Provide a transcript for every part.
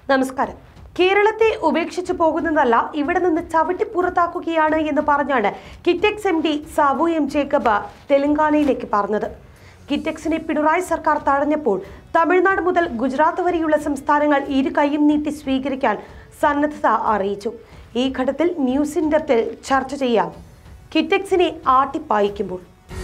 നമസ്കാരം കേരളത്തെ ഉപേക്ഷിച്ചു പോകുന്നതല്ല ഇവിടെ നിന്ന് ചവിട്ടി പുറത്താക്കുകയാണ് എന്ന് പറഞ്ഞാണ് Kitex M D Sabu M Jacob തെലങ്കാനയിലേക്ക് പറഞ്ഞത് കിറ്റെക്സിനെ പിണറായി സർക്കാർ തടഞ്ഞപ്പോൾ തമിഴ്നാട് മുതൽ ഗുജറാത്ത് വരെയുള്ള സംസ്ഥാനങ്ങൾ ഇരു കൈയും നീട്ടി സ്വീകരിക്കാൻ സന്നദ്ധത അറിയിച്ചു ഈ ഘട്ടത്തിൽ ന്യൂസ് ഇൻ ഡെപ്തിൽ ചർച്ച ചെയ്യാം കിറ്റെക്സിനെ ആട്ടിപ്പായിക്കുമ്പോൾ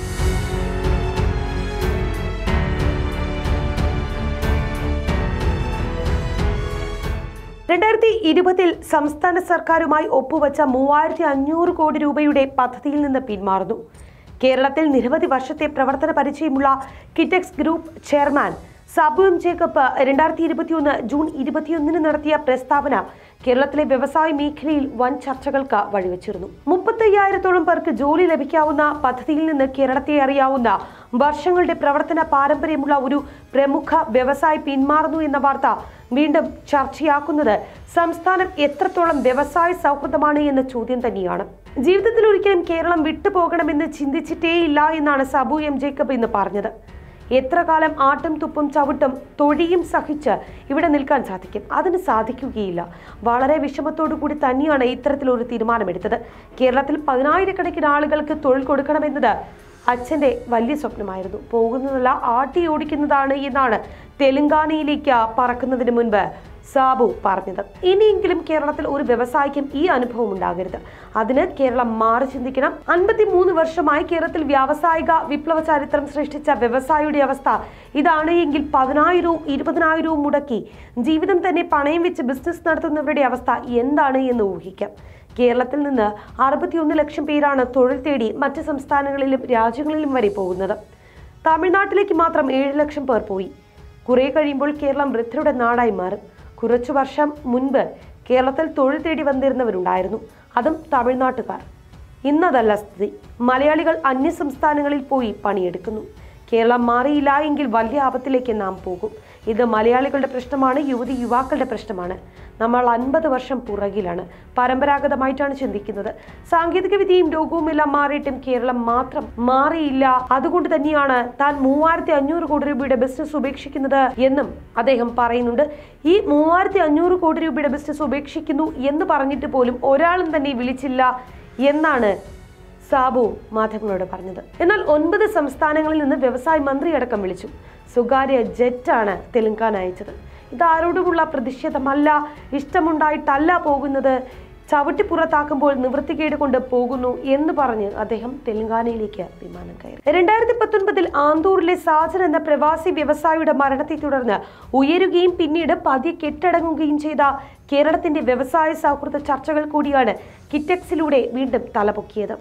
രണ്ടായിരത്തി ഇരുപതിൽ സംസ്ഥാന സർക്കാരുമായി ഒപ്പുവച്ച മൂവായിരത്തി അഞ്ഞൂറ് കോടി രൂപയുടെ പദ്ധതിയിൽ നിന്ന് പിന്മാറുന്നു കേരളത്തിൽ നിരവധി വർഷത്തെ പ്രവർത്തന പരിചയമുള്ള Kitex group chairman Sabu M Jacob രണ്ടായിരത്തി ഇരുപത്തിയൊന്ന് ജൂൺ ഇരുപത്തിയൊന്നിന് നടത്തിയ പ്രസ്താവന കേരളത്തിലെ വ്യവസായ മേഖലയിൽ വൻ ചർച്ചകൾക്ക് വഴിവെച്ചിരുന്നു മുപ്പത്തയ്യായിരത്തോളം പേർക്ക് ജോലി ലഭിക്കാവുന്ന പദ്ധതിയിൽ നിന്ന് കേരളത്തെ അറിയാവുന്ന വർഷങ്ങളുടെ പ്രവർത്തന പാരമ്പര്യമുള്ള ഒരു പ്രമുഖ വ്യവസായി പിന്മാറുന്നു എന്ന വാർത്ത വീണ്ടും ചർച്ചയാക്കുന്നത് സംസ്ഥാനം എത്രത്തോളം വ്യവസായ സൗഹൃദമാണ് എന്ന ചോദ്യം തന്നെയാണ് ജീവിതത്തിൽ ഒരിക്കലും കേരളം വിട്ടുപോകണമെന്ന് ചിന്തിച്ചിട്ടേയില്ല എന്നാണ് സബു എം ജേക്കബ് ഇന്ന് പറഞ്ഞത് എത്ര കാലം ആട്ടും തുപ്പും ചവിട്ടും തൊഴിയും സഹിച്ച് ഇവിടെ നിൽക്കാൻ സാധിക്കും അതിന് സാധിക്കുകയില്ല വളരെ വിഷമത്തോടു കൂടി തന്നെയാണ് ഇത്തരത്തിലൊരു തീരുമാനമെടുത്തത് കേരളത്തിൽ പതിനായിരക്കണക്കിന് ആളുകൾക്ക് തൊഴിൽ കൊടുക്കണമെന്നത് അച്ഛന്റെ വലിയ സ്വപ്നമായിരുന്നു പോകുന്നതല്ല ആട്ടി ഓടിക്കുന്നതാണ് എന്നാണ് തെലങ്കാനയിലേക്ക് പറക്കുന്നതിന് മുൻപ് സാബു പറഞ്ഞത് ഇനിയെങ്കിലും കേരളത്തിൽ ഒരു വ്യവസായിക്കും ഈ അനുഭവം ഉണ്ടാകരുത് അതിന് കേരളം മാറി ചിന്തിക്കണം അൻപത്തി മൂന്ന് വർഷമായി കേരളത്തിൽ വ്യാവസായിക വിപ്ലവ ചരിത്രം സൃഷ്ടിച്ച വ്യവസായിയുടെ അവസ്ഥ ഇതാണ് എങ്കിൽ പതിനായിരവും ഇരുപതിനായിരവും മുടക്കി ജീവിതം തന്നെ പണയം വെച്ച് ബിസിനസ് നടത്തുന്നവരുടെ അവസ്ഥ എന്താണ് എന്ന് ഊഹിക്കാം കേരളത്തിൽ നിന്ന് അറുപത്തിയൊന്ന് ലക്ഷം പേരാണ് തൊഴിൽ തേടി മറ്റ് സംസ്ഥാനങ്ങളിലും രാജ്യങ്ങളിലും വരെ പോകുന്നത് തമിഴ്നാട്ടിലേക്ക് മാത്രം ഏഴ് ലക്ഷം പേർ പോയി കുറെ കഴിയുമ്പോൾ കേരളം വൃദ്ധരുടെ നാടായി മാറും കുറച്ചു വർഷം മുൻപ് കേരളത്തിൽ തൊഴിൽ തേടി വന്നിരുന്നവരുണ്ടായിരുന്നു അതും തമിഴ്നാട്ടുകാർ ഇന്നതല്ല സ്ഥിതി മലയാളികൾ അന്യ സംസ്ഥാനങ്ങളിൽ പോയി പണിയെടുക്കുന്നു കേരളം മാറിയില്ല എങ്കിൽ വലിയ ആപത്തിലേക്ക് നാം പോകും ഇത് മലയാളികളുടെ പ്രശ്നമാണ് യുവതി യുവാക്കളുടെ പ്രശ്നമാണ് നമ്മൾ അൻപത് വർഷം പുറകിലാണ് പരമ്പരാഗതമായിട്ടാണ് ചിന്തിക്കുന്നത് സാങ്കേതിക വിദ്യയും ലോകവും എല്ലാം മാറിയിട്ടും കേരളം മാത്രം മാറിയില്ല അതുകൊണ്ട് തന്നെയാണ് താൻ മൂവായിരത്തി അഞ്ഞൂറ് കോടി രൂപയുടെ ബിസിനസ് ഉപേക്ഷിക്കുന്നത് എന്നും അദ്ദേഹം പറയുന്നുണ്ട് ഈ മൂവായിരത്തി അഞ്ഞൂറ് കോടി രൂപയുടെ ബിസിനസ് ഉപേക്ഷിക്കുന്നു എന്ന് പറഞ്ഞിട്ട് പോലും ഒരാളും തന്നെ വിളിച്ചില്ല എന്നാണ് സാബു മാധ്യമങ്ങളോട് പറഞ്ഞത് എന്നാൽ ഒൻപത് സംസ്ഥാനങ്ങളിൽ നിന്ന് വ്യവസായ മന്ത്രി അടക്കം വിളിച്ചു സ്വകാര്യ ജെറ്റാണ് തെലങ്കാന അയച്ചത് ഇത് ആരോടുമുള്ള പ്രതിഷേധമല്ല ഇഷ്ടമുണ്ടായിട്ടല്ല പോകുന്നത് ചവിട്ടി പുറത്താക്കുമ്പോൾ നിവൃത്തികേട് കൊണ്ട് പോകുന്നു എന്ന് പറഞ്ഞ് അദ്ദേഹം തെലങ്കാനയിലേക്ക് വിമാനം കയറി രണ്ടായിരത്തി പത്തൊൻപതിൽ ആന്തൂറിലെ സാജൻ എന്ന പ്രവാസി വ്യവസായിയുടെ മരണത്തെ തുടർന്ന് ഉയരുകയും പിന്നീട് പതിയെ കെട്ടടങ്ങുകയും ചെയ്ത കേരളത്തിന്റെ വ്യവസായ സൗഹൃദ ചർച്ചകൾ കൂടിയാണ് കിറ്റക്സിലൂടെ വീണ്ടും തലപൊക്കിയത്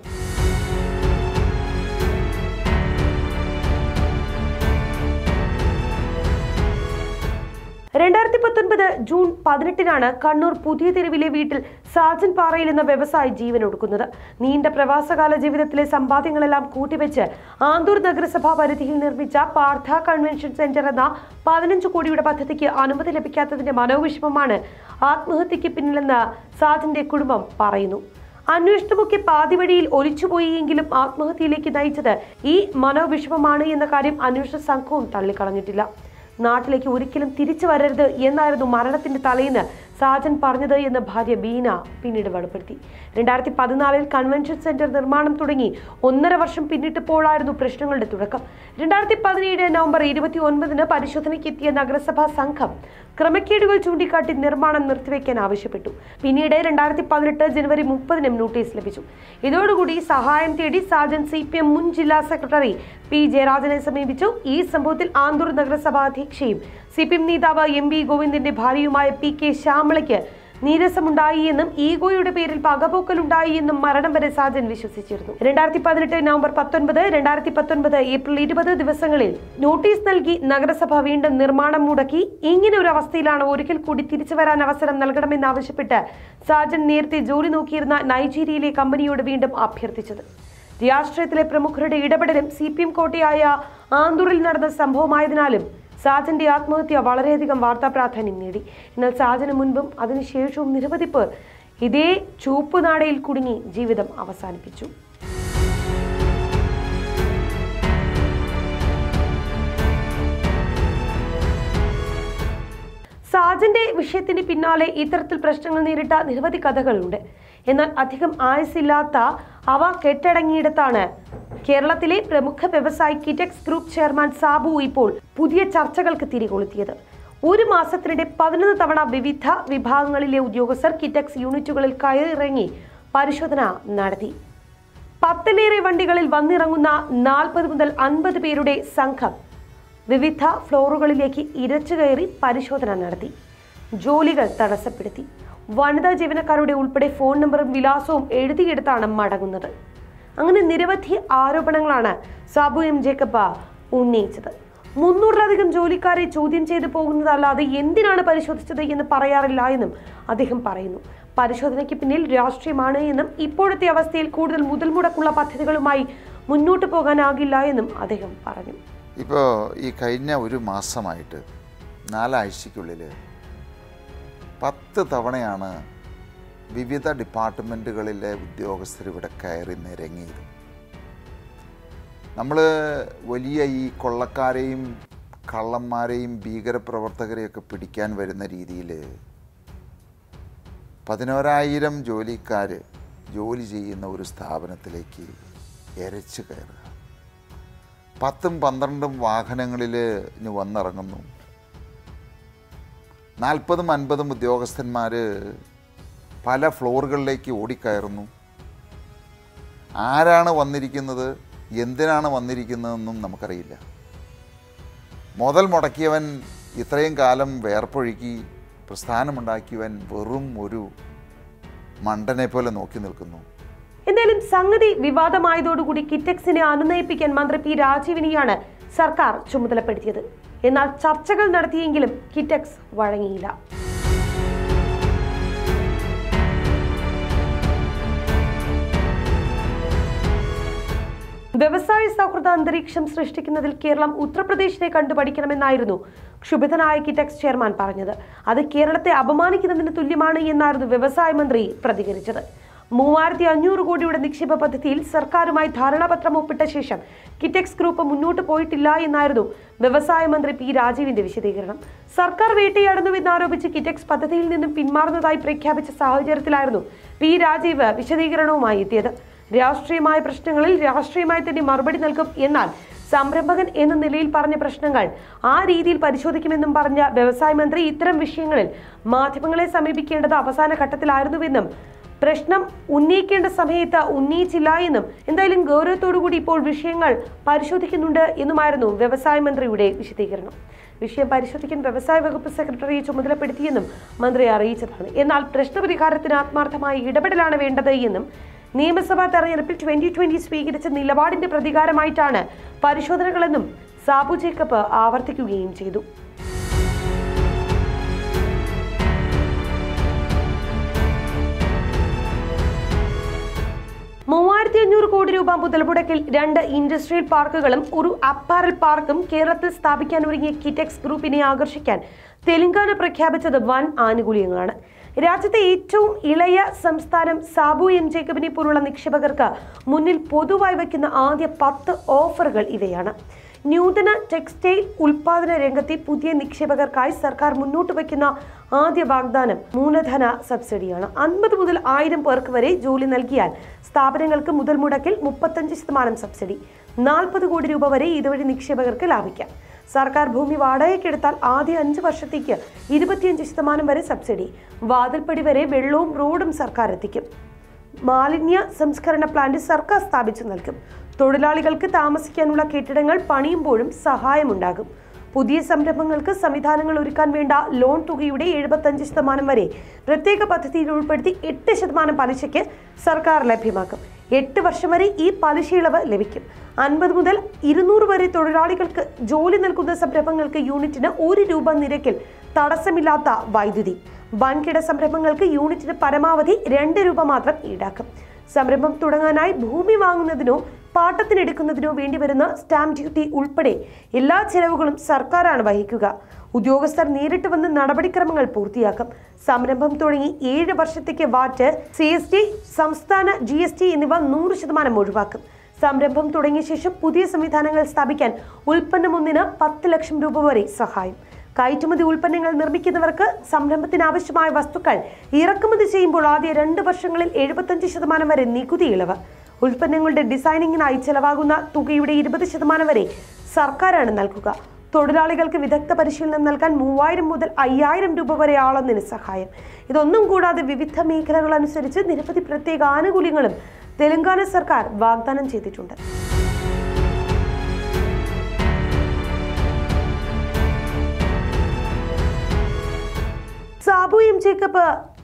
രണ്ടായിരത്തി പത്തൊൻപത് ജൂൺ പതിനെട്ടിനാണ് കണ്ണൂർ പുതിയ തെരുവിലെ വീട്ടിൽ സാജൻ പാറയിൽ എന്ന വ്യവസായി ജീവൻ ഒടുക്കുന്നത് നീണ്ട പ്രവാസകാല ജീവിതത്തിലെ സമ്പാദ്യങ്ങളെല്ലാം കൂട്ടിവെച്ച് ആന്തൂർ നഗരസഭാ പരിധിയിൽ നിർമ്മിച്ച പാർത്ഥ കൺവെൻഷൻ സെന്റർ എന്ന പതിനഞ്ച് കോടിയുടെ പദ്ധതിക്ക് അനുമതി ലഭിക്കാത്തതിന്റെ മനോവിഷമമാണ് ആത്മഹത്യക്ക് പിന്നിലെന്ന് സാജന്റെ കുടുംബം പറയുന്നു അന്വേഷണമൊക്കെ പാതിവഴിയിൽ ഒലിച്ചുപോയെങ്കിലും ആത്മഹത്യയിലേക്ക് നയിച്ചത് ഈ മനോവിഷമമാണ് എന്ന കാര്യം അന്വേഷണ സംഘവും തള്ളിക്കളഞ്ഞിട്ടില്ല നാട്ടിലേക്ക് ഒരിക്കലും തിരിച്ചു വരരുത് എന്നായിരുന്നു മരണത്തിന്റെ തലേന്ന് സാജൻ പറഞ്ഞത് എന്ന് ഭാര്യ ബീന പിന്നീട് വെളിപ്പെടുത്തി രണ്ടായിരത്തി പതിനാലിൽ കൺവെൻഷൻ സെന്റർ നിർമ്മാണം തുടങ്ങി ഒന്നര വർഷം പിന്നിട്ടപ്പോഴായിരുന്നു പ്രശ്നങ്ങളുടെ തുടക്കം രണ്ടായിരത്തി പതിനേഴ് നവംബർ ഇരുപത്തി ഒൻപതിന് പരിശോധനയ്ക്കെത്തിയ നഗരസഭാ സംഘം ക്രമക്കേടുകൾ ചൂണ്ടിക്കാട്ടി നിർമ്മാണം നിർത്തിവെക്കാൻ ആവശ്യപ്പെട്ടു പിന്നീട് രണ്ടായിരത്തി പതിനെട്ട് ജനുവരി മുപ്പതിനും നോട്ടീസ് ലഭിച്ചു ഇതോടുകൂടി സഹായം തേടി സാജൻ സി പി എം മുൻ ജില്ലാ സെക്രട്ടറി പി ജയരാജനെ സമീപിച്ചു ഈ സംഭവത്തിൽ ആന്തൂർ നഗരസഭാ അധ്യക്ഷയും സി പി എം നേതാവ് എം വി ഗോവിന്ദന്റെ ഭാര്യയുമായ പി കെ ശ്യാമളയ്ക്ക് നീരസമുണ്ടായി എന്നും ഈഗോയുടെ പേരിൽ പകപോക്കലുണ്ടായി എന്നും മരണം വരെ സാജൻ വിശ്വസിച്ചിരുന്നു രണ്ടായിരത്തി പതിനെട്ട് നവംബർ പത്തൊൻപത് രണ്ടായിരത്തി പത്തൊൻപത് ഏപ്രിൽ ഇരുപത് ദിവസങ്ങളിൽ നോട്ടീസ് നൽകി നഗരസഭ വീണ്ടും നിർമ്മാണം മുടക്കി ഇങ്ങനെ ഒരു അവസ്ഥയിലാണ് ഒരിക്കൽ കൂടി തിരിച്ചു വരാൻ അവസരം നൽകണമെന്നാവശ്യപ്പെട്ട് സാജൻ നേരത്തെ ജോലി നോക്കിയിരുന്ന നൈജീരിയയിലെ കമ്പനിയോട് വീണ്ടും അഭ്യർത്ഥിച്ചത് രാഷ്ട്രീയത്തിലെ പ്രമുഖരുടെ ഇടപെടലും സി പി എം കോട്ടയായ ആന്തൂറിൽ നടന്ന സംഭവമായതിനാലും സാജന്റെ ആത്മഹത്യ വളരെയധികം വാർത്താ പ്രാധാന്യം നേടി എന്നാൽ സാജന് മുൻപും അതിനുശേഷവും നിരവധി പേർ ഇതേ ചൂപ്പുനാടയിൽ കുടുങ്ങി ജീവിതം അവസാനിപ്പിച്ചു സാജന്റെ വിഷയത്തിന് പിന്നാലെ ഇത്തരത്തിൽ പ്രശ്നങ്ങൾ നേരിട്ട നിരവധി കഥകളുണ്ട് എന്നാൽ അധികം ആയുസില്ലാത്ത അവ കെട്ടടങ്ങിയിടത്താണ് കേരളത്തിലെ പ്രമുഖ വ്യവസായി കിറ്റക്സ് ഗ്രൂപ്പ് ചെയർമാൻ സാബു ഇപ്പോൾ പുതിയ ചർച്ചകൾക്ക് തിരികൊളുത്തിയത് ഒരു മാസത്തിനിടെ പതിനൊന്ന് തവണ വിവിധ വിഭാഗങ്ങളിലെ ഉദ്യോഗസ്ഥർ കിറ്റക്സ് യൂണിറ്റുകളിൽ കയറിറങ്ങി പരിശോധന നടത്തി പത്തിലേറെ വണ്ടികളിൽ വന്നിറങ്ങുന്ന നാൽപ്പത് മുതൽ അൻപത് പേരുടെ സംഘം വിവിധ ഫ്ലോറുകളിലേക്ക് ഇരച്ചു കയറി പരിശോധന നടത്തി ജോലികൾ തടസ്സപ്പെടുത്തി വനിതാ ജീവനക്കാരുടെ ഉൾപ്പെടെ ഫോൺ നമ്പറും വിലാസവും എഴുതിയെടുത്താണ് മടങ്ങുന്നത് അങ്ങനെ നിരവധി ആരോപണങ്ങളാണ് സാബു എം ജേക്കബ് ഉന്നയിച്ചത് മുന്നൂറിലധികം ജോലിക്കാരെ ചോദ്യം ചെയ്തു പോകുന്നതല്ലാതെ എന്തിനാണ് പരിശോധിച്ചത് എന്ന് പറയാറില്ല എന്നും അദ്ദേഹം പറയുന്നു പരിശോധനയ്ക്ക് പിന്നിൽ രാഷ്ട്രീയമാണ് എന്നും ഇപ്പോഴത്തെ അവസ്ഥയിൽ കൂടുതൽ മുതൽ മുടക്കുള്ള പദ്ധതികളുമായി മുന്നോട്ട് പോകാനാകില്ല എന്നും അദ്ദേഹം പറഞ്ഞു ഇപ്പോൾ ഈ കഴിഞ്ഞ ഒരു മാസമായിട്ട് നാലാഴ്ചയ്ക്കുള്ളിൽ പത്ത് തവണയാണ് വിവിധ ഡിപ്പാർട്ട്മെൻറ്റുകളിലെ ഉദ്യോഗസ്ഥർ ഇവിടെ കയറി നിരങ്ങിയത് നമ്മൾ വലിയ ഈ കൊള്ളക്കാരെയും കള്ളന്മാരെയും ഭീകരപ്രവർത്തകരെയൊക്കെ പിടിക്കാൻ വരുന്ന രീതിയിൽ പതിനോരായിരം ജോലിക്കാർ ജോലി ചെയ്യുന്ന ഒരു സ്ഥാപനത്തിലേക്ക് എരച്ച് കയറുക പത്തും പന്ത്രണ്ടും വാഹനങ്ങളിൽ ഇനി വന്നിറങ്ങുന്നു നാൽപ്പതും അൻപതും ഉദ്യോഗസ്ഥന്മാർ പല ഫ്ലോറുകളിലേക്ക് ഓടിക്കയറുന്നു ആരാണ് വന്നിരിക്കുന്നത് എന്തിനാണ് വന്നിരിക്കുന്നതെന്നും നമുക്കറിയില്ല മുതൽ മുടക്കിയവൻ ഇത്രയും കാലം വേർപ്പൊഴുക്കി പ്രസ്ഥാനമുണ്ടാക്കിയവൻ വെറും ഒരു മണ്ടനെ പോലെ നോക്കി നിൽക്കുന്നു എന്തായാലും സംഗതി വിവാദമായതോടുകൂടി കിറ്റക്സിനെ അനുനയിപ്പിക്കാൻ മന്ത്രി പി രാജീവിനെയാണ് സർക്കാർ ചുമതലപ്പെടുത്തിയത് എന്നാൽ ചർച്ചകൾ നടത്തിയെങ്കിലും കിറ്റക്സ് വഴങ്ങിയില്ല വ്യവസായ സൗഹൃദ അന്തരീക്ഷം സൃഷ്ടിക്കുന്നതിൽ കേരളം ഉത്തർപ്രദേശിനെ കണ്ടു പഠിക്കണമെന്നായിരുന്നു ക്ഷുഭിതനായ കിറ്റക്സ് ചെയർമാൻ പറഞ്ഞത് അത് കേരളത്തെ അപമാനിക്കുന്നതിന് തുല്യമാണ് എന്നായിരുന്നു വ്യവസായ മന്ത്രി പ്രതികരിച്ചത് മൂവായിരത്തി അഞ്ഞൂറ് കോടിയുടെ നിക്ഷേപ പദ്ധതിയിൽ സർക്കാരുമായി ധാരണാപത്രം ഒപ്പിട്ട ശേഷം കിറ്റക്സ് ഗ്രൂപ്പ് മുന്നോട്ട് പോയിട്ടില്ല എന്നായിരുന്നു വ്യവസായ മന്ത്രി പി രാജീവിന്റെ വിശദീകരണം സർക്കാർ വേട്ടയാടുന്നുവെന്നാരോപിച്ച് കിറ്റക്സ് പദ്ധതിയിൽ നിന്നും പിന്മാറുന്നതായി പ്രഖ്യാപിച്ച സാഹചര്യത്തിലായിരുന്നു പി രാജീവ് വിശദീകരണവുമായി എത്തിയത് രാഷ്ട്രീയമായ പ്രശ്നങ്ങളിൽ രാഷ്ട്രീയമായി തന്നെ മറുപടി നൽകും എന്നാൽ സംരംഭകൻ എന്ന നിലയിൽ പറഞ്ഞ പ്രശ്നങ്ങൾ ആ രീതിയിൽ പരിശോധിക്കുമെന്നും പറഞ്ഞ വ്യവസായ മന്ത്രി ഇത്തരം വിഷയങ്ങളിൽ മാധ്യമങ്ങളെ സമീപിക്കേണ്ടത് അവസാന ഘട്ടത്തിലായിരുന്നുവെന്നും പ്രശ്നം ഉന്നയിക്കേണ്ട സമയത്ത് ഉന്നയിച്ചില്ല എന്നും എന്തായാലും ഗൗരവത്തോടുകൂടി ഇപ്പോൾ വിഷയങ്ങൾ പരിശോധിക്കുന്നുണ്ട് എന്നുമായിരുന്നു വ്യവസായ മന്ത്രിയുടെ വിശദീകരണം വിഷയം പരിശോധിക്കാൻ വ്യവസായ വകുപ്പ് സെക്രട്ടറിയെ ചുമതലപ്പെടുത്തിയെന്നും മന്ത്രി അറിയിച്ചതാണ് എന്നാൽ പ്രശ്നപരിഹാരത്തിന് ആത്മാർത്ഥമായ ഇടപെടലാണ് വേണ്ടത് എന്നും നിയമസഭാ തെരഞ്ഞെടുപ്പിൽ ട്വന്റി ട്വന്റി സ്വീകരിച്ച നിലപാടിന്റെ പ്രതികാരമായിട്ടാണ് പരിശോധനകളെന്നും സാബു ജേക്കബ് ആവർത്തിക്കുകയും ചെയ്തു മൂവായിരത്തി അഞ്ഞൂറ് കോടി രൂപ മുതൽ മുടക്കിൽ രണ്ട് ഇൻഡസ്ട്രിയൽ പാർക്കുകളും ഒരു അപ്പാരൽ പാർക്കും കേരളത്തിൽ സ്ഥാപിക്കാൻ ഒരുങ്ങിയ കിറ്റെക്സ് ഗ്രൂപ്പിനെ ആകർഷിക്കാൻ തെലങ്കാന പ്രഖ്യാപിച്ചത് വൻ ആനുകൂല്യങ്ങളാണ് രാജ്യത്തെ ഏറ്റവും ഇളയ സംസ്ഥാനം സാബു എം ജേക്കബിനെ പോലുള്ള നിക്ഷേപകർക്ക് മുന്നിൽ പൊതുവായി വയ്ക്കുന്ന ആദ്യ പത്ത് ഓഫറുകൾ ഇവയാണ് നൂതന ടെക്സ്റ്റൈൽ ഉൽപാദന രംഗത്തെ പുതിയ നിക്ഷേപകർക്കായി സർക്കാർ മുന്നോട്ട് വയ്ക്കുന്ന ആദ്യ വാഗ്ദാനം മൂലധന സബ്സിഡിയാണ് അൻപത് മുതൽ ആയിരം പേർക്ക് വരെ ജോലി നൽകിയാൽ സ്ഥാപനങ്ങൾക്ക് മുതൽ മുടക്കിൽ മുപ്പത്തഞ്ച് ശതമാനം സബ്സിഡി നാൽപ്പത് കോടി രൂപ വരെ ഇതുവഴി നിക്ഷേപകർക്ക് ലാഭിക്കാം സർക്കാർ ഭൂമി വാടകയ്ക്കെടുത്താൽ ആദ്യ അഞ്ച് വർഷത്തേക്ക് ഇരുപത്തിയഞ്ച് ശതമാനം വരെ സബ്സിഡി വാതിൽപ്പടി വരെ വെള്ളവും റോഡും സർക്കാർ എത്തിക്കും മാലിന്യ സംസ്കരണ പ്ലാന്റ് സർക്കാർ സ്ഥാപിച്ചു നൽകും തൊഴിലാളികൾക്ക് താമസിക്കാനുള്ള കെട്ടിടങ്ങൾ പണിയുമ്പോഴും സഹായമുണ്ടാകും പുതിയ സംരംഭങ്ങൾക്ക് സംവിധാനങ്ങൾ ഒരുക്കാൻ വേണ്ട ലോൺ തുകയുടെ എഴുപത്തഞ്ച് ശതമാനം വരെ പ്രത്യേക പദ്ധതിയിൽ ഉൾപ്പെടുത്തി എട്ട് ശതമാനം പലിശയ്ക്ക് സർക്കാർ ലഭ്യമാക്കും എട്ട് വർഷം വരെ ഈ പലിശ ഇളവ് ലഭിക്കും അൻപത് മുതൽ ഇരുന്നൂറ് വരെ തൊഴിലാളികൾക്ക് ജോലി നൽകുന്ന സംരംഭങ്ങൾക്ക് യൂണിറ്റിന് ഒരു രൂപ നിരക്കിൽ തടസ്സമില്ലാത്ത വൈദ്യുതി വൻകിട സംരംഭങ്ങൾക്ക് യൂണിറ്റിന് പരമാവധി രണ്ട് രൂപ മാത്രം ഈടാക്കും സംരംഭം തുടങ്ങാനായി ഭൂമി വാങ്ങുന്നതിനോ പാട്ടത്തിനെടുക്കുന്നതിനോ വേണ്ടി വരുന്ന സ്റ്റാമ്പ് ഡ്യൂട്ടി ഉൾപ്പെടെ എല്ലാ ചെലവുകളും സർക്കാരാണ് വഹിക്കുക ഉദ്യോഗസ്ഥർ നേരിട്ട് വന്ന് നടപടിക്രമങ്ങൾ പൂർത്തിയാക്കും സംരംഭം തുടങ്ങി ഏഴ് വർഷത്തേക്ക് വാറ്റ് സി എസ് ടി സംസ്ഥാന ജി എസ് ടി എന്നിവ നൂറ് ശതമാനം ഒഴിവാക്കും സംരംഭം തുടങ്ങിയ ശേഷം പുതിയ സംവിധാനങ്ങൾ സ്ഥാപിക്കാൻ ഉൽപ്പന്നം ഒന്നിന് പത്ത് ലക്ഷം രൂപ വരെ സഹായം കയറ്റുമതി ഉൽപ്പന്നങ്ങൾ നിർമ്മിക്കുന്നവർക്ക് സംരംഭത്തിന് ആവശ്യമായ വസ്തുക്കൾ ഇറക്കുമതി ചെയ്യുമ്പോൾ ആദ്യ രണ്ട് വർഷങ്ങളിൽ എഴുപത്തഞ്ച് ശതമാനം വരെ നികുതി ഇളവ് ഉൽപ്പന്നങ്ങളുടെ ഡിസൈനിങ്ങിനായി ചെലവാകുന്ന തുകയുടെ ഇരുപത് ശതമാനം വരെ സർക്കാരാണ് നൽകുക തൊഴിലാളികൾക്ക് വിദഗ്ധ പരിശീലനം നൽകാൻ മൂവായിരം മുതൽ അയ്യായിരം രൂപ വരെ ആളൊന്നിന് സഹായം ഇതൊന്നും കൂടാതെ വിവിധ മേഖലകൾ അനുസരിച്ച് നിരവധി പ്രത്യേക ആനുകൂല്യങ്ങളും തെലങ്കാന സർക്കാർ വാഗ്ദാനം ചെയ്തിട്ടുണ്ട് സാബു എം ജേക്കബ്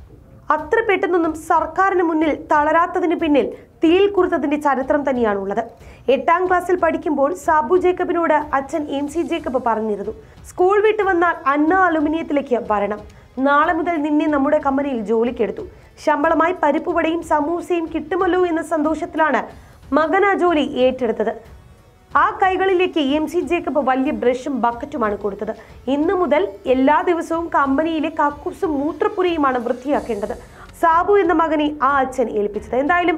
അത്ര പെട്ടെന്നൊന്നും സർക്കാരിന് മുന്നിൽ തളരാത്തതിന് പിന്നിൽ തീയിൽ കുറുത്തതിന്റെ ചരിത്രം തന്നെയാണുള്ളത് എട്ടാം ക്ലാസ്സിൽ പഠിക്കുമ്പോൾ സാബു ജേക്കബിനോട് അച്ഛൻ എം സി ജേക്കബ് പറഞ്ഞിരുന്നു സ്കൂൾ വിട്ട് വന്നാൽ അന്ന അലുമിനിയത്തിലേക്ക് വരണം നാളെ മുതൽ നിന്നെ നമ്മുടെ കമ്പനിയിൽ ജോലിക്കെടുത്തു ശമ്പളമായി പരിപ്പുവടയും സമൂസയും കിട്ടുമല്ലോ എന്ന സന്തോഷത്തിലാണ് മകൻ ആ ജോലി ഏറ്റെടുത്തത് ആ കൈകളിലേക്ക് എം സി ജേക്കബ് വലിയ ബ്രഷും ബക്കറ്റുമാണ് കൊടുത്തത് ഇന്നു മുതൽ എല്ലാ ദിവസവും കമ്പനിയിലെ കക്കൂസും മൂത്രപ്പുരയുമാണ് വൃത്തിയാക്കേണ്ടത് സാബു എന്ന മകനെ ആ അച്ഛൻ ഏൽപ്പിച്ചത് എന്തായാലും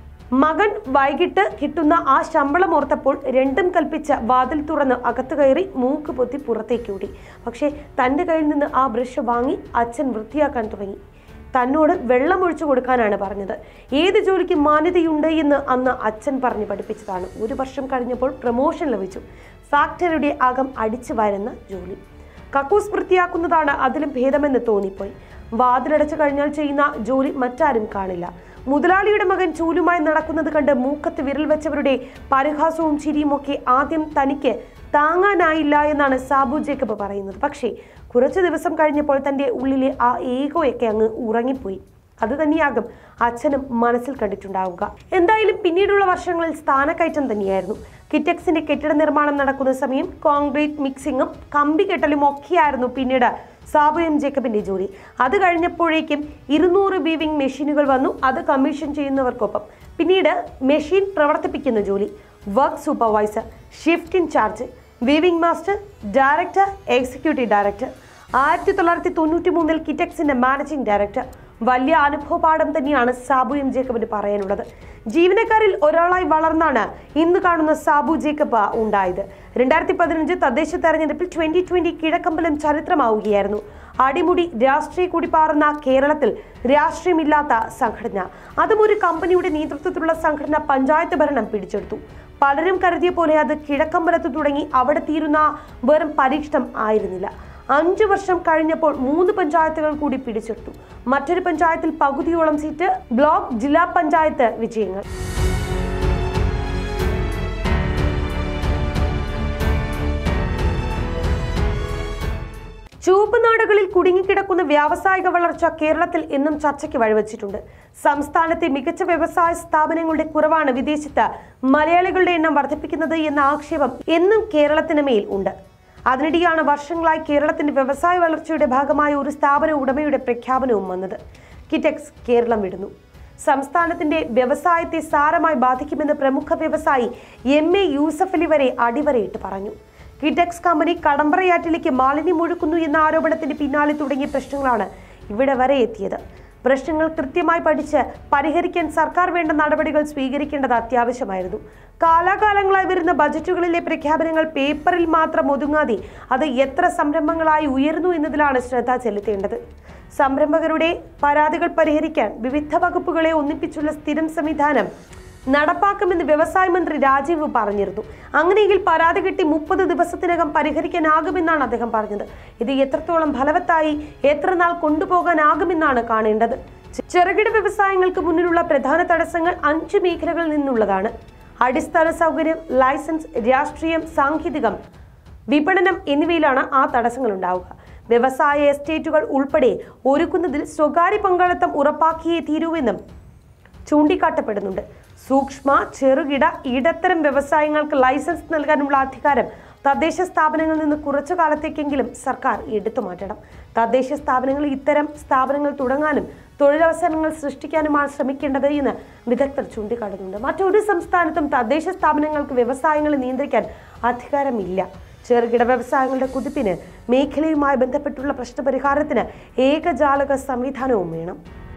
മകൻ വൈകിട്ട് കിട്ടുന്ന ആ ശമ്പളം ഓർത്തപ്പോൾ രണ്ടും കൽപ്പിച്ച വാതിൽ തുറന്ന് അകത്തു കയറി മൂക്ക് പൊത്തി പുറത്തേക്ക് ഓടി പക്ഷേ തൻ്റെ കയ്യിൽ നിന്ന് ആ ബ്രഷ് വാങ്ങി അച്ഛൻ വൃത്തിയാക്കാൻ തുടങ്ങി തന്നോട് വെള്ളം ഒഴിച്ചു കൊടുക്കാനാണ് പറഞ്ഞത് ഏത് ജോലിക്ക് മാന്യതയുണ്ട് എന്ന് അന്ന് അച്ഛൻ പറഞ്ഞ് പഠിപ്പിച്ചതാണ് ഒരു വർഷം കഴിഞ്ഞപ്പോൾ പ്രൊമോഷൻ ലഭിച്ചു ഫാക്ടറിയുടെ അകം അടിച്ചു വരുന്ന ജോലി കക്കൂസ് വൃത്തിയാക്കുന്നതാണ് അതിലും ഭേദമെന്ന് തോന്നിപ്പോയി വാതിലടച്ചു കഴിഞ്ഞാൽ ചെയ്യുന്ന ജോലി മറ്റാരും കാണില്ല മുതലാളിയുടെ മകൻ ചൂലുമായി നടക്കുന്നത് കണ്ട് മൂക്കത്ത് വിരൽ വെച്ചവരുടെ പരിഹാസവും ചിരിയും ഒക്കെ ആദ്യം തനിക്ക് താങ്ങാനായില്ല എന്നാണ് സാബു ജേക്കബ് പറയുന്നത് പക്ഷേ കുറച്ചു ദിവസം കഴിഞ്ഞപ്പോൾ തൻ്റെ ഉള്ളിലെ ആ ഏകോയൊക്കെ അങ്ങ് ഉറങ്ങിപ്പോയി അത് തന്നെയാകും അച്ഛനും മനസ്സിൽ കണ്ടിട്ടുണ്ടാവുക എന്തായാലും പിന്നീടുള്ള വർഷങ്ങളിൽ സ്ഥാനക്കയറ്റം തന്നെയായിരുന്നു കിറ്റക്സിന്റെ കെട്ടിട നിർമ്മാണം നടക്കുന്ന സമയം കോൺക്രീറ്റ് മിക്സിങ്ങും കമ്പി കെട്ടലും ഒക്കെയായിരുന്നു പിന്നീട് സാബു എം ജേക്കബിന്റെ ജോലി അത് കഴിഞ്ഞപ്പോഴേക്കും ഇരുന്നൂറ് വീവിംഗ് മെഷീനുകൾ വന്നു അത് കമ്മീഷൻ ചെയ്യുന്നവർക്കൊപ്പം പിന്നീട് മെഷീൻ പ്രവർത്തിപ്പിക്കുന്ന ജോലി work supervisor shift in charge weaving master director executive director ആയിരത്തി തൊള്ളായിരത്തി തൊണ്ണൂറ്റി മൂന്നിൽ കിറ്റക്സിന്റെ മാനേജിംഗ് ഡയറക്ടർ വലിയ അനുഭവപാഠം തന്നെയാണ് സാബു എം ജേക്കബിന് പറയാനുള്ളത് ജീവനക്കാരിൽ ഒരാളായി വളർന്നാണ് ഇന്ന് കാണുന്ന സാബു ജേക്കബ് ഉണ്ടായത് രണ്ടായിരത്തി പതിനഞ്ച് തദ്ദേശ തെരഞ്ഞെടുപ്പിൽ ട്വന്റി ട്വന്റി കിഴക്കമ്പലം ചരിത്രമാവുകയായിരുന്നു അടിമുടി രാഷ്ട്രീയ കുടിപ്പാറുന്ന കേരളത്തിൽ രാഷ്ട്രീയമില്ലാത്ത സംഘടന അതും ഒരു കമ്പനിയുടെ നേതൃത്വത്തിലുള്ള സംഘടന പഞ്ചായത്ത് ഭരണം പിടിച്ചെടുത്തു പലരും കരുതിയ പോലെ അത് കിഴക്കമ്പലത്ത് തുടങ്ങി അവിടെ തീരുന്ന വെറും പരീക്ഷണം ആയിരുന്നില്ല അഞ്ചു വർഷം കഴിഞ്ഞപ്പോൾ മൂന്ന് പഞ്ചായത്തുകൾ കൂടി പിടിച്ചെടുത്തു മറ്റൊരു പഞ്ചായത്തിൽ പകുതിയോളം സീറ്റ് ബ്ലോക്ക് ജില്ലാ പഞ്ചായത്ത് വിജയങ്ങൾ ചുവപ്പ് നാടുകളിൽ കുടുങ്ങിക്കിടക്കുന്ന വ്യാവസായിക വളർച്ച കേരളത്തിൽ എന്നും ചർച്ചയ്ക്ക് വഴിവെച്ചിട്ടുണ്ട് സംസ്ഥാനത്തെ മികച്ച വ്യവസായ സ്ഥാപനങ്ങളുടെ കുറവാണ് വിദേശത്ത് മലയാളികളുടെ എണ്ണം വർദ്ധിപ്പിക്കുന്നത് എന്ന ആക്ഷേപം എന്നും കേരളത്തിന് മേൽ ഉണ്ട് അതിനിടെയാണ് വർഷങ്ങളായി കേരളത്തിന്റെ വ്യവസായ വളർച്ചയുടെ ഭാഗമായ ഒരു സ്ഥാപന ഉടമയുടെ പ്രഖ്യാപനവും വന്നത് കിറ്റെക്സ് കേരളം വിടുന്നു സംസ്ഥാനത്തിന്റെ വ്യവസായത്തെ സാരമായി ബാധിക്കുമെന്ന് പ്രമുഖ വ്യവസായി എം എ യൂസഫ് അലി വരെ അടിവരയിട്ട് പറഞ്ഞു കിറ്റെക്സ് കമ്പനി കടമ്പറയാറ്റിലേക്ക് മാലിന്യം ഒഴുക്കുന്നു എന്ന ആരോപണത്തിന്റെ പിന്നാലെ തുടങ്ങിയ പ്രശ്നങ്ങളാണ് ഇവിടെ വരെ എത്തിയത് പ്രശ്നങ്ങൾ കൃത്യമായി പഠിച്ച് പരിഹരിക്കാൻ സർക്കാർ വേണ്ട നടപടികൾ സ്വീകരിക്കേണ്ടത് അത്യാവശ്യമായിരുന്നു കാലാകാലങ്ങളായി വരുന്ന ബജറ്റുകളിലെ പ്രഖ്യാപനങ്ങൾ പേപ്പറിൽ മാത്രം ഒതുങ്ങാതെ അത് എത്ര സംരംഭങ്ങളായി ഉയർന്നു എന്നതിലാണ് ശ്രദ്ധ ചെലുത്തേണ്ടത് സംരംഭകരുടെ പരാതികൾ പരിഹരിക്കാൻ വിവിധ വകുപ്പുകളെ ഒന്നിപ്പിച്ചുള്ള സ്ഥിരം സംവിധാനം നടപ്പാക്കുമെന്ന് വ്യവസായ മന്ത്രി രാജീവ് പറഞ്ഞിരുന്നു അങ്ങനെയെങ്കിൽ പരാതി കിട്ടി മുപ്പത് ദിവസത്തിനകം പരിഹരിക്കാനാകുമെന്നാണ് അദ്ദേഹം പറഞ്ഞത് ഇത് എത്രത്തോളം ഫലവത്തായി എത്ര നാൾ കൊണ്ടുപോകാനാകുമെന്നാണ് കാണേണ്ടത് ചെ- ചെറുകിട വ്യവസായങ്ങൾക്ക് മുന്നിലുള്ള പ്രധാന തടസ്സങ്ങൾ അഞ്ച് മേഖലകളിൽ നിന്നുള്ളതാണ് അടിസ്ഥാന സൗകര്യം ലൈസൻസ് രാഷ്ട്രീയം സാങ്കേതികം വിപണനം എന്നിവയിലാണ് ആ തടസ്സങ്ങൾ ഉണ്ടാവുക വ്യവസായ എസ്റ്റേറ്റുകൾ ഉൾപ്പെടെ ഒരുക്കുന്നതിൽ സ്വകാര്യ പങ്കാളിത്തം ഉറപ്പാക്കിയേ തീരൂവെന്നും ചൂണ്ടിക്കാട്ടപ്പെടുന്നുണ്ട് സൂക്ഷ്മ ചെറുകിട ഇടത്തരം വ്യവസായങ്ങൾക്ക് ലൈസൻസ് നൽകാനുള്ള അധികാരം തദ്ദേശ സ്ഥാപനങ്ങളിൽ നിന്ന് കുറച്ചു കാലത്തേക്കെങ്കിലും സർക്കാർ എടുത്തു മാറ്റണം തദ്ദേശ സ്ഥാപനങ്ങൾ ഇത്തരം സ്ഥാപനങ്ങൾ തുടങ്ങാനും തൊഴിലവസരങ്ങൾ സൃഷ്ടിക്കാനുമാണ് ശ്രമിക്കേണ്ടത് എന്ന് വിദഗ്ധർ ചൂണ്ടിക്കാട്ടുന്നുണ്ട് മറ്റൊരു സംസ്ഥാനത്തും തദ്ദേശ സ്ഥാപനങ്ങൾക്ക് വ്യവസായങ്ങളെ നിയന്ത്രിക്കാൻ അധികാരമില്ല ചെറുകിട വ്യവസായങ്ങളുടെ കുതിപ്പിന് മേഖലയുമായി ബന്ധപ്പെട്ടുള്ള പ്രശ്നപരിഹാരത്തിന് ഏകജാലക സംവിധാനവും വേണം